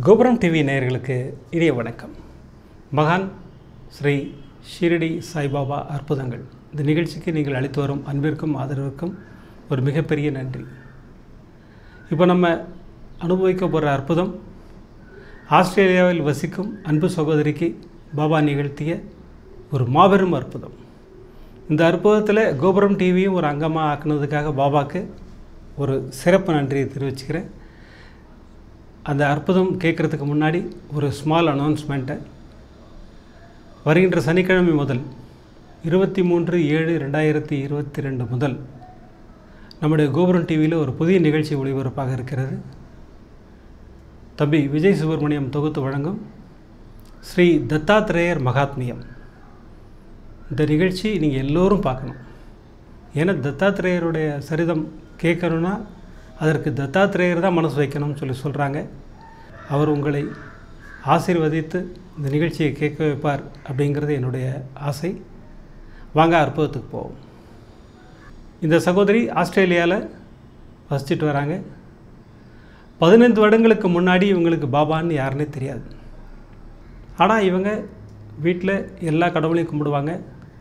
கோபுரம் டிவி நேயர்களுக்கு இனிய வணக்கம் மகான் ஸ்ரீ ஷீரடி சாய்பாபா அற்புதங்கள் இந்த நிகழ்ச்சிக்கு நீங்கள் அளித்து வரும் அன்பிற்கும் ஆதரவிற்கும் ஒரு மிகப்பெரிய நன்றி இப்போ நம்ம அனுபவிக்க போகிற அற்புதம் ஆஸ்திரேலியாவில் வசிக்கும் அன்பு சகோதரிக்கு பாபா நிகழ்த்திய ஒரு மாபெரும் அற்புதம் இந்த அற்புதத்தில் கோபுரம் டிவியும் ஒரு அங்கமாக ஆக்குனதுக்காக பாபாக்கு ஒரு சிறப்பு நன்றியை தெரிவிச்சுக்கிறேன் அந்த அற்புதம் கேட்குறதுக்கு முன்னாடி ஒரு ஸ்மால் அனௌன்ஸ்மெண்ட்டை வருகின்ற சனிக்கிழமை முதல் இருபத்தி மூன்று ஏழு ரெண்டாயிரத்தி இருபத்தி ரெண்டு முதல் நம்முடைய கோபுரம் டிவியில் ஒரு புதிய நிகழ்ச்சி ஒளிபரப்பாக இருக்கிறது தம்பி விஜய் சுப்பிரமணியம் தொகுத்து வழங்கும் ஸ்ரீ தத்தாத்திரேயர் மகாத்மியம் இந்த நிகழ்ச்சி நீங்கள் எல்லோரும் பார்க்கணும் ஏன்னா தத்தாத்திரேயருடைய சரிதம் கேட்கணுன்னா அதற்கு தத்தாத்திரேயர் தான் மனசு வைக்கணும்னு சொல்லி சொல்கிறாங்க அவர் உங்களை ஆசீர்வதித்து இந்த நிகழ்ச்சியை கேட்க வைப்பார் அப்படிங்கிறது என்னுடைய ஆசை வாங்க அற்புதத்துக்கு போவோம் இந்த சகோதரி ஆஸ்திரேலியாவில் வசிச்சுட்டு வராங்க பதினைந்து வருடங்களுக்கு முன்னாடி இவங்களுக்கு பாபான்னு யாருன்னே தெரியாது ஆனால் இவங்க வீட்டில் எல்லா கடவுளையும் கும்பிடுவாங்க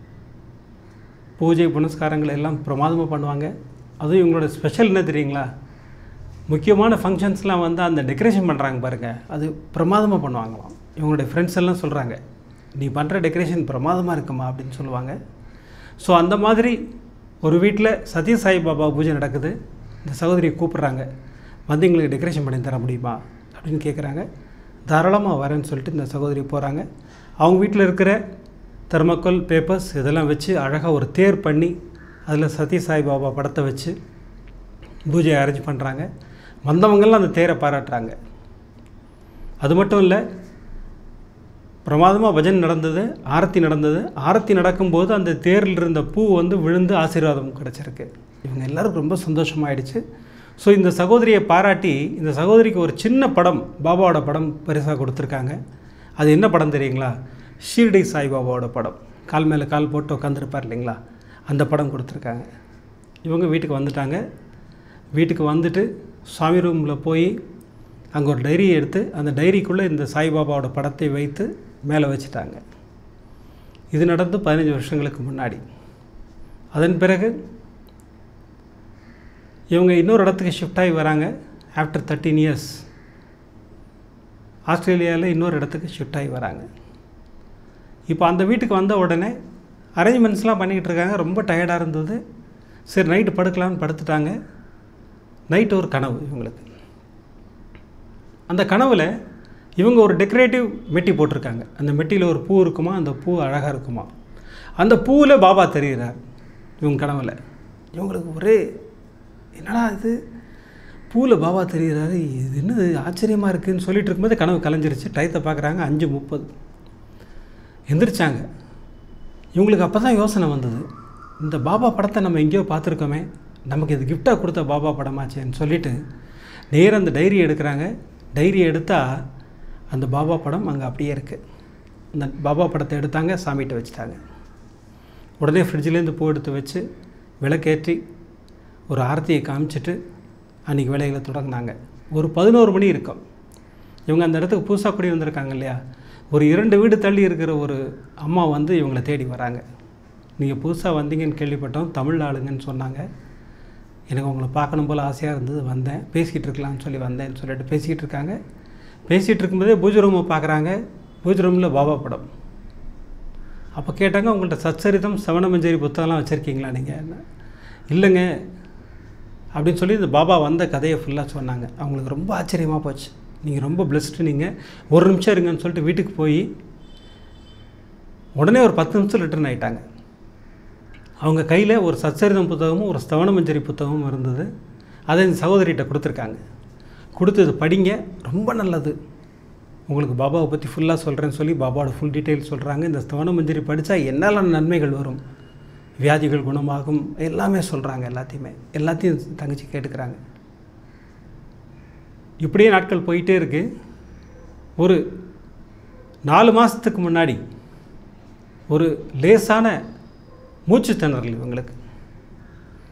பூஜை புனஸ்காரங்கள் எல்லாம் பிரமாதமாக பண்ணுவாங்க அதுவும் இவங்களோட ஸ்பெஷல் என்ன தெரியுங்களா முக்கியமான ஃபங்க்ஷன்ஸ்லாம் வந்து அந்த டெக்கரேஷன் பண்ணுறாங்க பாருங்கள் அது பிரமாதமாக பண்ணுவாங்களாம் இவங்களுடைய ஃப்ரெண்ட்ஸ் எல்லாம் சொல்கிறாங்க நீ பண்ணுற டெக்கரேஷன் பிரமாதமாக இருக்குமா அப்படின்னு சொல்லுவாங்க ஸோ அந்த மாதிரி ஒரு வீட்டில் சத்ய சாய் பாபா பூஜை நடக்குது இந்த சகோதரியை கூப்பிட்றாங்க வந்து எங்களுக்கு டெக்கரேஷன் பண்ணி தர முடியுமா அப்படின்னு கேட்குறாங்க தாராளமாக வரேன்னு சொல்லிட்டு இந்த சகோதரி போகிறாங்க அவங்க வீட்டில் இருக்கிற தெர்மக்கோல் பேப்பர்ஸ் இதெல்லாம் வச்சு அழகாக ஒரு தேர் பண்ணி அதில் சத்ய சாய் பாபா படத்தை வச்சு பூஜை அரேஞ்ச் பண்ணுறாங்க வந்தவங்கெல்லாம் அந்த தேரை பாராட்டுறாங்க அது மட்டும் இல்லை பிரமாதமாக பஜன் நடந்தது ஆரத்தி நடந்தது ஆரத்தி நடக்கும்போது அந்த தேரில் இருந்த பூ வந்து விழுந்து ஆசீர்வாதம் கிடச்சிருக்கு இவங்க எல்லாருக்கும் ரொம்ப சந்தோஷமாயிடுச்சு ஸோ இந்த சகோதரியை பாராட்டி இந்த சகோதரிக்கு ஒரு சின்ன படம் பாபாவோட படம் பரிசாக கொடுத்துருக்காங்க அது என்ன படம் தெரியுங்களா ஷீர்டி சாய்பாபாவோட படம் கால் மேலே கால் போட்டு உட்காந்துருப்பார் இல்லைங்களா அந்த படம் கொடுத்துருக்காங்க இவங்க வீட்டுக்கு வந்துட்டாங்க வீட்டுக்கு வந்துட்டு சாமி ரூமில் போய் அங்கே ஒரு டைரியை எடுத்து அந்த டைரிக்குள்ளே இந்த சாய்பாபாவோட படத்தை வைத்து மேலே வச்சுட்டாங்க இது நடந்து பதினஞ்சு வருஷங்களுக்கு முன்னாடி அதன் பிறகு இவங்க இன்னொரு இடத்துக்கு ஷிஃப்ட் ஆகி வராங்க ஆஃப்டர் தேர்ட்டீன் இயர்ஸ் ஆஸ்திரேலியாவில் இன்னொரு இடத்துக்கு ஷிஃப்ட் ஆகி வராங்க இப்போ அந்த வீட்டுக்கு வந்த உடனே அரேஞ்ச்மெண்ட்ஸ்லாம் பண்ணிக்கிட்டு இருக்காங்க ரொம்ப டயர்டாக இருந்தது சரி நைட்டு படுக்கலான்னு படுத்துட்டாங்க நைட்டு ஒரு கனவு இவங்களுக்கு அந்த கனவில் இவங்க ஒரு டெக்கரேட்டிவ் மெட்டி போட்டிருக்காங்க அந்த மெட்டியில் ஒரு பூ இருக்குமா அந்த பூ அழகாக இருக்குமா அந்த பூவில் பாபா தெரிகிறார் இவங்க கனவில் இவங்களுக்கு ஒரே என்னடா இது பூவில் பாபா தெரிகிறாரு இது என்னது ஆச்சரியமாக இருக்குதுன்னு சொல்லிட்டு இருக்கும்போது கனவு கலைஞ்சிருச்சு டயத்தை பார்க்குறாங்க அஞ்சு முப்பது எந்திரிச்சாங்க இவங்களுக்கு அப்போ தான் யோசனை வந்தது இந்த பாபா படத்தை நம்ம எங்கேயோ பார்த்துருக்கோமே நமக்கு இது கிஃப்டாக கொடுத்த பாபா படமாச்சேன்னு சொல்லிவிட்டு நேராக அந்த டைரி எடுக்கிறாங்க டைரி எடுத்தால் அந்த பாபா படம் அங்கே அப்படியே இருக்குது அந்த பாபா படத்தை எடுத்தாங்க சாமிகிட்ட வச்சுட்டாங்க உடனே ஃப்ரிட்ஜிலேருந்து பூ எடுத்து வச்சு விளக்கேற்றி ஒரு ஆரத்தியை காமிச்சிட்டு அன்றைக்கி வேலைகளை தொடங்கினாங்க ஒரு பதினோரு மணி இருக்கும் இவங்க அந்த இடத்துக்கு புதுசாக குடி வந்திருக்காங்க இல்லையா ஒரு இரண்டு வீடு தள்ளி இருக்கிற ஒரு அம்மா வந்து இவங்களை தேடி வராங்க நீங்கள் புதுசாக வந்தீங்கன்னு கேள்விப்பட்டோம் தமிழ் ஆளுங்கன்னு சொன்னாங்க எனக்கு உங்களை பார்க்கணும் போல் ஆசையாக இருந்தது வந்தேன் பேசிக்கிட்டு இருக்கலாம்னு சொல்லி வந்தேன்னு சொல்லிட்டு பேசிக்கிட்டு இருக்காங்க பேசிகிட்டு இருக்கும்போதே பூஜை ரூமை பார்க்குறாங்க பூஜை ரூமில் பாபா படம் அப்போ கேட்டாங்க உங்கள்கிட்ட சச்சரிதம் சவணமஞ்சரி புத்தகம்லாம் வச்சுருக்கீங்களா நீங்கள் இல்லைங்க அப்படின்னு சொல்லி இந்த பாபா வந்த கதையை ஃபுல்லாக சொன்னாங்க அவங்களுக்கு ரொம்ப ஆச்சரியமாக போச்சு நீங்கள் ரொம்ப பிளஸ்டு நீங்கள் ஒரு நிமிஷம் இருங்கன்னு சொல்லிட்டு வீட்டுக்கு போய் உடனே ஒரு பத்து நிமிஷம் ரிட்டர்ன் ஆகிட்டாங்க அவங்க கையில் ஒரு சச்சரிதம் புத்தகமும் ஒரு ஸ்தவனமஞ்சரி புத்தகமும் இருந்தது அதை இந்த சகோதரிகிட்ட கொடுத்துருக்காங்க கொடுத்தது படிங்க ரொம்ப நல்லது உங்களுக்கு பாபாவை பற்றி ஃபுல்லாக சொல்கிறேன்னு சொல்லி பாபாவோட ஃபுல் டீட்டெயில் சொல்கிறாங்க இந்த ஸ்தவனமஞ்சரி படித்தா என்னெல்லாம் நன்மைகள் வரும் வியாதிகள் குணமாகும் எல்லாமே சொல்கிறாங்க எல்லாத்தையுமே எல்லாத்தையும் தங்கச்சி கேட்டுக்கிறாங்க இப்படியே நாட்கள் போயிட்டே இருக்குது ஒரு நாலு மாதத்துக்கு முன்னாடி ஒரு லேசான மூச்சு திணறல் இவங்களுக்கு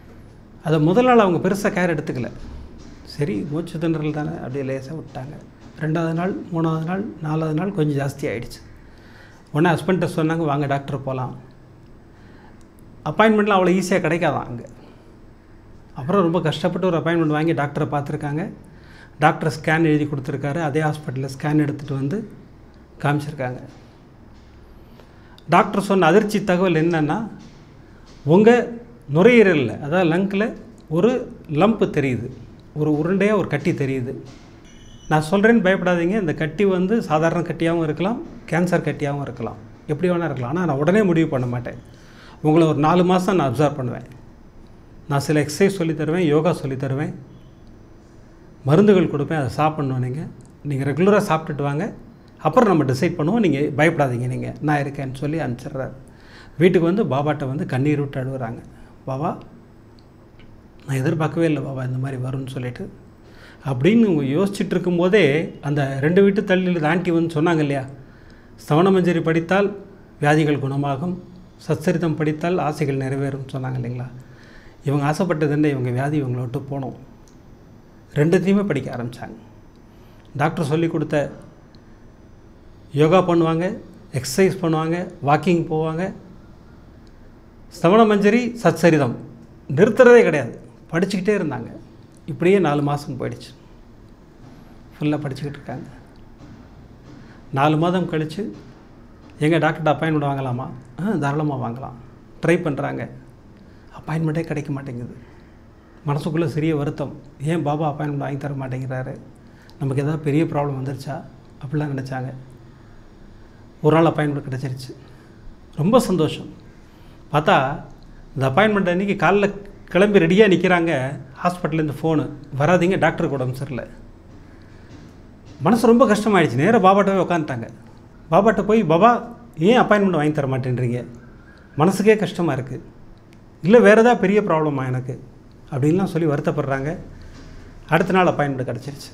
அதை முதல் நாள் அவங்க பெருசாக கேர் எடுத்துக்கல சரி மூச்சு திணறல் தானே அப்படியே லேசாக விட்டாங்க ரெண்டாவது நாள் மூணாவது நாள் நாலாவது நாள் கொஞ்சம் ஜாஸ்தி ஆகிடுச்சு உடனே ஹஸ்பண்ட்டை சொன்னாங்க வாங்க டாக்டர் போகலாம் அப்பாயின்மெண்ட்லாம் அவ்வளோ ஈஸியாக கிடைக்காதான் அங்கே அப்புறம் ரொம்ப கஷ்டப்பட்டு ஒரு அப்பாயின்மெண்ட் வாங்கி டாக்டரை பார்த்துருக்காங்க டாக்டர் ஸ்கேன் எழுதி கொடுத்துருக்காரு அதே ஹாஸ்பிட்டலில் ஸ்கேன் எடுத்துகிட்டு வந்து காமிச்சிருக்காங்க டாக்டர் சொன்ன அதிர்ச்சி தகவல் என்னென்னா உங்கள் நுரையீரலில் அதாவது லங்கில் ஒரு லம்ப்பு தெரியுது ஒரு உருண்டையாக ஒரு கட்டி தெரியுது நான் சொல்கிறேன்னு பயப்படாதீங்க இந்த கட்டி வந்து சாதாரண கட்டியாகவும் இருக்கலாம் கேன்சர் கட்டியாகவும் இருக்கலாம் எப்படி வேணால் இருக்கலாம் ஆனால் நான் உடனே முடிவு பண்ண மாட்டேன் உங்களை ஒரு நாலு மாதம் நான் அப்சர்வ் பண்ணுவேன் நான் சில எக்ஸசைஸ் சொல்லித் தருவேன் யோகா சொல்லித் தருவேன் மருந்துகள் கொடுப்பேன் அதை சாப்பிட்ணும் நீங்கள் நீங்கள் ரெகுலராக சாப்பிட்டுட்டு வாங்க அப்புறம் நம்ம டிசைட் பண்ணுவோம் நீங்கள் பயப்படாதீங்க நீங்கள் நான் இருக்கேன்னு சொல்லி அனுப்பிச்சிடுறாரு வீட்டுக்கு வந்து பாபாட்ட வந்து கண்ணீர் விட்டு அழுகுறாங்க பாபா நான் எதிர்பார்க்கவே இல்லை பாபா இந்த மாதிரி வரும்னு சொல்லிட்டு அப்படின்னு இவங்க யோசிச்சுட்டு இருக்கும்போதே அந்த ரெண்டு வீட்டு தள்ளியில் ஆண்டி வந்து சொன்னாங்க இல்லையா ஸ்தவனமஞ்சரி படித்தால் வியாதிகள் குணமாகும் சச்சரித்தம் படித்தால் ஆசைகள் நிறைவேறும் சொன்னாங்க இல்லைங்களா இவங்க ஆசைப்பட்டது என்ன இவங்க வியாதி இவங்களை விட்டு போனோம் ரெண்டுத்தையுமே படிக்க ஆரம்பித்தாங்க டாக்டர் சொல்லி கொடுத்த யோகா பண்ணுவாங்க எக்ஸசைஸ் பண்ணுவாங்க வாக்கிங் போவாங்க ஸ்தவன மஞ்சரி சச்சரிதம் நிறுத்துறதே கிடையாது படிச்சுக்கிட்டே இருந்தாங்க இப்படியே நாலு மாதம் போயிடுச்சு ஃபுல்லாக படிச்சுக்கிட்டு இருக்காங்க நாலு மாதம் கழித்து எங்கள் டாக்டர்கிட்ட அப்பாயின்மெண்ட் வாங்கலாமா ஆ தாராளமாக வாங்கலாம் ட்ரை பண்ணுறாங்க அப்பாயின்மெண்ட்டே கிடைக்க மாட்டேங்குது மனசுக்குள்ளே சிறிய வருத்தம் ஏன் பாபா அப்பாயின்மெண்ட் வாங்கி தர மாட்டேங்கிறாரு நமக்கு ஏதாவது பெரிய ப்ராப்ளம் வந்துருச்சா அப்படிலாம் நினச்சாங்க ஒரு நாள் அப்பாயின்மெண்ட் கிடச்சிருச்சு ரொம்ப சந்தோஷம் பார்த்தா இந்த அப்பாயின்மெண்ட் அன்றைக்கி காலைல கிளம்பி ரெடியாக நிற்கிறாங்க ஹாஸ்பிட்டல்லேருந்து ஃபோனு வராதீங்க டாக்டருக்கு உடம்பு சரியில்லை மனசு ரொம்ப கஷ்டமாயிடுச்சு நேராக பாபாட்டவே உட்காந்துட்டாங்க பாபாட்ட போய் பாபா ஏன் அப்பாயின்மெண்ட் வாங்கி தர மாட்டேன்றீங்க மனசுக்கே கஷ்டமாக இருக்குது இல்லை வேறு ஏதாவது பெரிய ப்ராப்ளமா எனக்கு அப்படின்லாம் சொல்லி வருத்தப்படுறாங்க அடுத்த நாள் அப்பாயின்மெண்ட் கிடச்சிருச்சு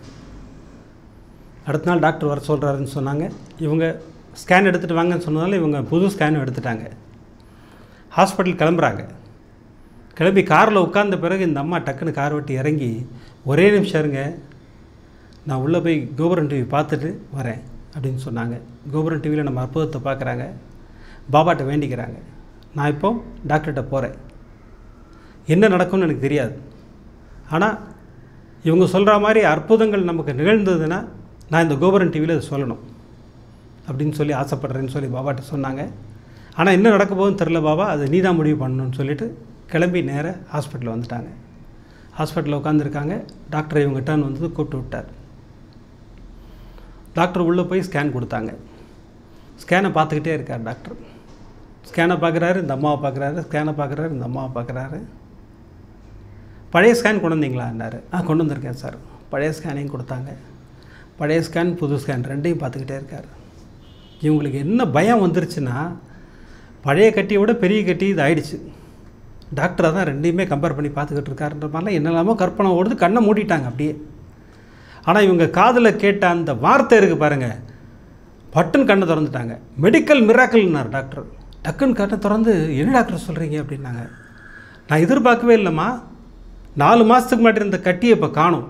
அடுத்த நாள் டாக்டர் வர சொல்கிறாருன்னு சொன்னாங்க இவங்க ஸ்கேன் எடுத்துகிட்டு வாங்கன்னு சொன்னதால இவங்க புது ஸ்கேனும் எடுத்துட்டாங்க ஹாஸ்பிட்டல் கிளம்புறாங்க கிளம்பி காரில் உட்கார்ந்த பிறகு இந்த அம்மா டக்குன்னு கார் விட்டு இறங்கி ஒரே நிமிஷம் இருங்க நான் உள்ளே போய் கோபுரம் டிவி பார்த்துட்டு வரேன் அப்படின்னு சொன்னாங்க கோபுரம் டிவியில் நம்ம அற்புதத்தை பார்க்குறாங்க பாபாட்ட வேண்டிக்கிறாங்க நான் இப்போ டாக்டர்கிட்ட போகிறேன் என்ன நடக்கும்னு எனக்கு தெரியாது ஆனால் இவங்க சொல்கிற மாதிரி அற்புதங்கள் நமக்கு நிகழ்ந்ததுன்னா நான் இந்த கோபுரம் டிவியில் அதை சொல்லணும் அப்படின்னு சொல்லி ஆசைப்பட்றேன்னு சொல்லி பாபாட்ட சொன்னாங்க ஆனால் என்ன நடக்க போகுதுன்னு தெரில பாபா அதை நீ தான் முடிவு பண்ணணும்னு சொல்லிட்டு கிளம்பி நேராக ஹாஸ்பிட்டலில் வந்துட்டாங்க ஹாஸ்பிட்டலில் உட்காந்துருக்காங்க டாக்டர் இவங்க டர்ன் வந்து கூப்பிட்டு விட்டார் டாக்டர் உள்ளே போய் ஸ்கேன் கொடுத்தாங்க ஸ்கேனை பார்த்துக்கிட்டே இருக்கார் டாக்டர் ஸ்கேனை பார்க்குறாரு இந்த அம்மாவை பார்க்குறாரு ஸ்கேனை பார்க்குறாரு இந்த அம்மாவை பார்க்குறாரு பழைய ஸ்கேன் கொண்டு வந்தீங்களான்னாரு ஆ கொண்டு வந்திருக்கேன் சார் பழைய ஸ்கேனையும் கொடுத்தாங்க பழைய ஸ்கேன் புது ஸ்கேன் ரெண்டையும் பார்த்துக்கிட்டே இருக்கார் இவங்களுக்கு என்ன பயம் வந்துருச்சுன்னா பழைய கட்டியை விட பெரிய கட்டி இது ஆயிடுச்சு டாக்டரை தான் ரெண்டையுமே கம்பேர் பண்ணி பார்த்துக்கிட்டு இருக்காருன்ற மாதிரிலாம் என்னெல்லாமோ கற்பனை ஓடுது கண்ணை மூடிட்டாங்க அப்படியே ஆனால் இவங்க காதில் கேட்ட அந்த வார்த்தை இருக்குது பாருங்கள் பட்டுன்னு கண்ணை திறந்துட்டாங்க மெடிக்கல் மிராக்கல்னார் டாக்டர் டக்குன்னு கண்ணை திறந்து என்ன டாக்டர் சொல்கிறீங்க அப்படின்னாங்க நான் எதிர்பார்க்கவே இல்லைம்மா நாலு மாதத்துக்கு முன்னாடி இருந்த கட்டியை இப்போ காணும்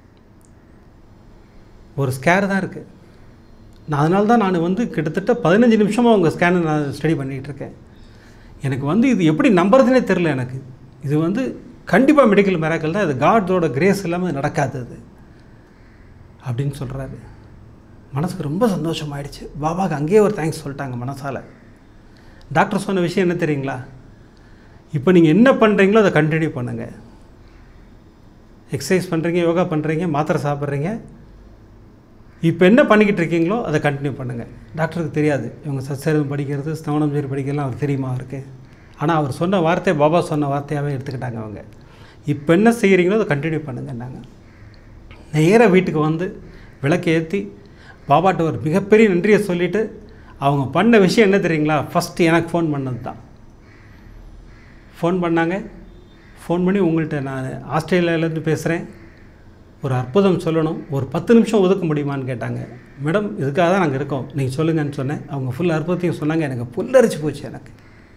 ஒரு ஸ்கேர் தான் இருக்குது நான் அதனால தான் நான் வந்து கிட்டத்தட்ட பதினஞ்சு நிமிஷமாக உங்கள் ஸ்கேனை நான் ஸ்டடி பண்ணிகிட்டு இருக்கேன் எனக்கு வந்து இது எப்படி நம்புறதுனே தெரில எனக்கு இது வந்து கண்டிப்பாக மெடிக்கல் மிராக்கல் தான் இது காடோட கிரேஸ் இல்லாமல் நடக்காது அது அப்படின்னு சொல்கிறாரு மனசுக்கு ரொம்ப சந்தோஷமாயிடுச்சு பாபாவுக்கு அங்கேயே ஒரு தேங்க்ஸ் சொல்லிட்டாங்க மனசால் டாக்டர் சொன்ன விஷயம் என்ன தெரியுங்களா இப்போ நீங்கள் என்ன பண்ணுறீங்களோ அதை கண்டினியூ பண்ணுங்கள் எக்ஸசைஸ் பண்ணுறீங்க யோகா பண்ணுறீங்க மாத்திரை சாப்பிட்றீங்க இப்போ என்ன பண்ணிக்கிட்டு இருக்கீங்களோ அதை கண்டினியூ பண்ணுங்கள் டாக்டருக்கு தெரியாது இவங்க சச்சரிதம் படிக்கிறது ஸ்தவனம் சரி படிக்கிறதுலாம் அவர் தெரியுமா அவருக்கு ஆனால் அவர் சொன்ன வார்த்தை பாபா சொன்ன வார்த்தையாகவே எடுத்துக்கிட்டாங்க அவங்க இப்போ என்ன செய்கிறீங்களோ அதை கண்டினியூ பண்ணுங்கன்னாங்க நேராக வீட்டுக்கு வந்து விளக்கு ஏற்றி பாபாட்ட ஒரு மிகப்பெரிய நன்றியை சொல்லிவிட்டு அவங்க பண்ண விஷயம் என்ன தெரியுங்களா ஃபஸ்ட்டு எனக்கு ஃபோன் பண்ணது தான் ஃபோன் பண்ணாங்க ஃபோன் பண்ணி உங்கள்கிட்ட நான் ஆஸ்திரேலியாவிலேருந்து பேசுகிறேன் ஒரு அற்புதம் சொல்லணும் ஒரு பத்து நிமிஷம் ஒதுக்க முடியுமான்னு கேட்டாங்க மேடம் இதுக்காக தான் நாங்கள் இருக்கோம் நீங்கள் சொல்லுங்கன்னு சொன்னேன் அவங்க ஃபுல் அற்புதத்தையும் சொன்னாங்க எனக்கு புல்லரிச்சு போச்சு எனக்கு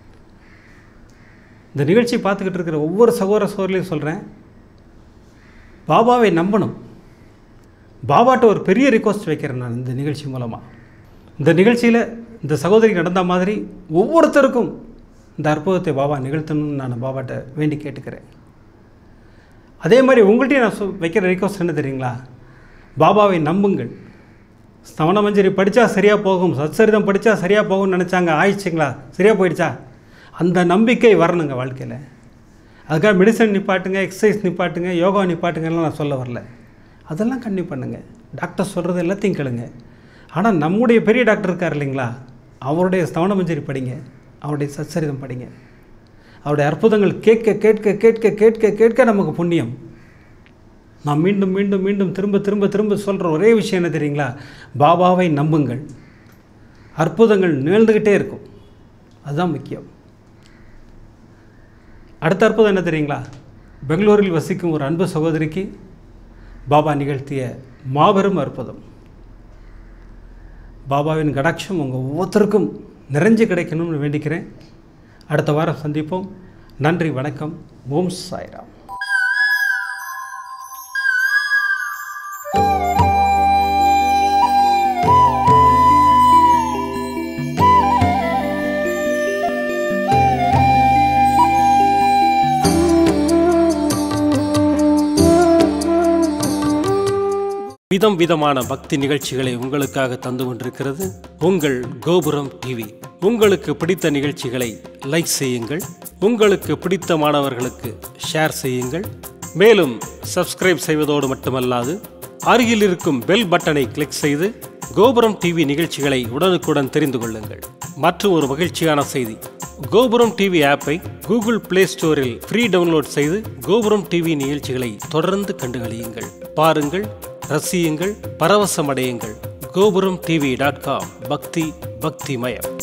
இந்த நிகழ்ச்சி பார்த்துக்கிட்டு இருக்கிற ஒவ்வொரு சகோதர சகோதரிலையும் சொல்கிறேன் பாபாவை நம்பணும் பாபாட்ட ஒரு பெரிய ரிக்வஸ்ட் வைக்கிறேன் நான் இந்த நிகழ்ச்சி மூலமாக இந்த நிகழ்ச்சியில் இந்த சகோதரிக்கு நடந்த மாதிரி ஒவ்வொருத்தருக்கும் இந்த அற்புதத்தை பாபா நிகழ்த்தணும்னு நான் பாபாட்ட வேண்டி கேட்டுக்கிறேன் அதே மாதிரி உங்கள்கிட்டயும் நான் சொ- வைக்கிற ரிக்வஸ்ட் என்ன தெரியுங்களா பாபாவை நம்புங்கள் ஸ்தவன மஞ்சரி படித்தா சரியாக போகும் சத்சரிதம் படித்தா சரியாக போகும்னு நினச்சாங்க ஆயிடுச்சுங்களா சரியாக போயிடுச்சா அந்த நம்பிக்கை வரணுங்க வாழ்க்கையில் அதுக்காக மெடிசன் நிப்பாட்டுங்க எக்ஸசைஸ் நிப்பாட்டுங்க யோகா நிப்பாட்டுங்கலாம் நான் சொல்ல வரல அதெல்லாம் கண்டிப்பாக பண்ணுங்க டாக்டர் சொல்கிறது எல்லாத்தையும் கேளுங்க ஆனால் நம்முடைய பெரிய டாக்டர் இருக்கார் இல்லைங்களா அவருடைய ஸ்தவன மஞ்சரி படிங்க அவருடைய சச்சரிதம் படிங்க அவருடைய அற்புதங்கள் கேட்க கேட்க கேட்க கேட்க கேட்க நமக்கு புண்ணியம் நான் மீண்டும் மீண்டும் மீண்டும் திரும்ப திரும்ப திரும்ப சொல்கிற ஒரே விஷயம் என்ன தெரியுங்களா பாபாவை நம்புங்கள் அற்புதங்கள் நிகழ்ந்துக்கிட்டே இருக்கும் அதுதான் முக்கியம் அடுத்த அற்புதம் என்ன தெரியுங்களா பெங்களூரில் வசிக்கும் ஒரு அன்பு சகோதரிக்கு பாபா நிகழ்த்திய மாபெரும் அற்புதம் பாபாவின் கடாட்சம் உங்கள் ஒவ்வொருத்தருக்கும் நிறைஞ்சு கிடைக்கணும்னு வேண்டிக்கிறேன் அடுத்த வாரம் சந்திப்போம் நன்றி வணக்கம் ஓம் சாய்ராம் விதம் விதமான பக்தி நிகழ்ச்சிகளை உங்களுக்காக தந்து கொண்டிருக்கிறது உங்கள் கோபுரம் டிவி உங்களுக்கு பிடித்த நிகழ்ச்சிகளை லைக் செய்யுங்கள் உங்களுக்கு பிடித்த மாணவர்களுக்கு ஷேர் செய்யுங்கள் மேலும் சப்ஸ்கிரைப் செய்வதோடு மட்டுமல்லாது அருகில் இருக்கும் பெல் பட்டனை கிளிக் செய்து கோபுரம் டிவி நிகழ்ச்சிகளை உடனுக்குடன் தெரிந்து கொள்ளுங்கள் மற்றும் ஒரு மகிழ்ச்சியான செய்தி கோபுரம் டிவி ஆப்பை கூகுள் பிளே ஸ்டோரில் ஃப்ரீ டவுன்லோட் செய்து கோபுரம் டிவி நிகழ்ச்சிகளை தொடர்ந்து கண்டுகளியுங்கள் பாருங்கள் ரசியுங்கள் பரவசமடையுங்கள் கோபுரம் டிவி டாட் காம் பக்தி பக்திமயம்